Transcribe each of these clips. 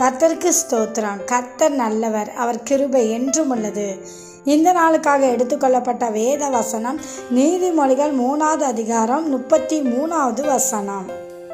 கர்த்தருக்கு ஸ்தோத்திரம் கர்த்தர் நல்லவர் அவர் கிருபை என்றும் உள்ளது இந்த நாளுக்காக எடுத்துக்கொள்ளப்பட்ட வேத வசனம் நீதிமொழிகள் மூணாவது அதிகாரம் முப்பத்தி மூணாவது வசனம்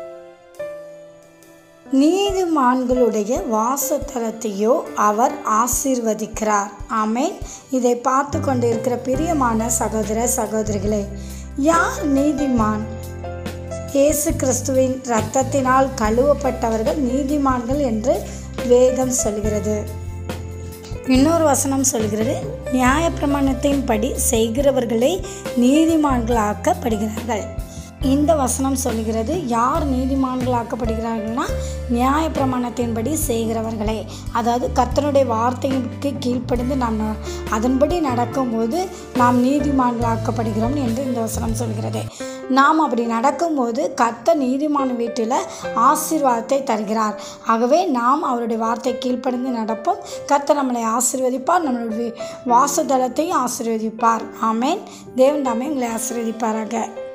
நீதிமான்களுடைய வாசத்தலத்தையோ அவர் ஆசீர்வதிக்கிறார் ஆமேன் இதை பார்த்து கொண்டு இருக்கிற பிரியமான சகோதர சகோதரிகளே யார் நீதிமான் இயேசு கிறிஸ்துவின் இரத்தத்தினால் கழுவப்பட்டவர்கள் நீதிமான்கள் என்று வேதம் சொல்கிறது இன்னொரு வசனம் சொல்கிறது நியாயப்பிரமாணத்தின்படி செய்கிறவர்களே நீதிமான்களாக்கப்படுகிறார்கள் இந்த வசனம் சொல்கிறது யார் நீதிமான்களாக்கப்படுகிறார்கள்னா நியாயப்பிரமாணத்தின்படி செய்கிறவர்களே அதாவது கர்த்தனுடைய வார்த்தைக்கு கீழ்ப்படிந்து நாம் அதன்படி நடக்கும்போது நாம் நீதிமான்களாக்கப்படுகிறோம் என்று இந்த வசனம் சொல்கிறது நாம் அப்படி நடக்கும்போது கர்த்தர் நீதிமான வீட்டில் ஆசீர்வாதத்தை தருகிறார் ஆகவே நாம் அவருடைய வார்த்தை கீழ்ப்படிந்து நடப்போம் கர்த்தர் நம்மளை ஆசீர்வதிப்பார் நம்மளுடைய வாசதளத்தையும் ஆசீர்வதிப்பார் ஆமேன் தேவன் தாமே உங்களை ஆசீர்வதிப்பாராக